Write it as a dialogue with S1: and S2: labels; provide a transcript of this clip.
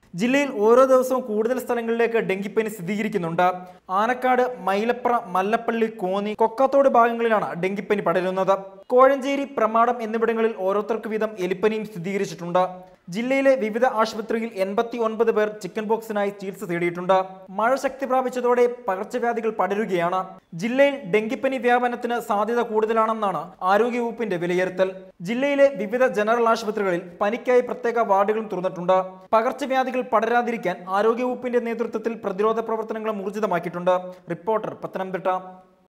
S1: ജില്ലയിൽ ഓരോ ദിവസവും കൂടുതൽ സ്ഥലങ്ങളിലേക്ക് ഡെങ്കിപ്പനി സ്ഥിരീകരിക്കുന്നുണ്ട് ആനക്കാട് മൈലപ്ര മല്ലപ്പള്ളി കോന്നി കൊക്കാത്തോട് ഭാഗങ്ങളിലാണ് ഡെങ്കിപ്പനി പടരുന്നത് കോഴഞ്ചേരി പ്രമാടം എന്നിവിടങ്ങളിൽ ഓരോരുത്തർക്ക് വീതം എലിപ്പനിയും സ്ഥിരീകരിച്ചിട്ടുണ്ട് ജില്ലയിലെ വിവിധ ആശുപത്രിയിൽ എൺപത്തി ഒൻപത് പേർ ചിക്കൻ ബോക്സിനായി ചികിത്സ തേടിയിട്ടുണ്ട് മഴ ശക്തി പ്രാപിച്ചതോടെ പകർച്ചവ്യാധികൾ പടരുകയാണ് ജില്ലയിൽ ഡെങ്കിപ്പനി വ്യാപനത്തിന് സാധ്യത കൂടുതലാണെന്നാണ് ആരോഗ്യവകുപ്പിന്റെ വിലയിരുത്തൽ ജില്ലയിലെ വിവിധ ജനറൽ ആശുപത്രികളിൽ പനിക്കായി പ്രത്യേക വാർഡുകളും തുറന്നിട്ടുണ്ട് പകർച്ചവ്യാധികൾ പടരാതിരിക്കാൻ ആരോഗ്യവകുപ്പിന്റെ നേതൃത്വത്തിൽ പ്രതിരോധ പ്രവർത്തനങ്ങളും ഊർജിതമാക്കിയിട്ടുണ്ട് റിപ്പോർട്ടർ പത്തനംതിട്ട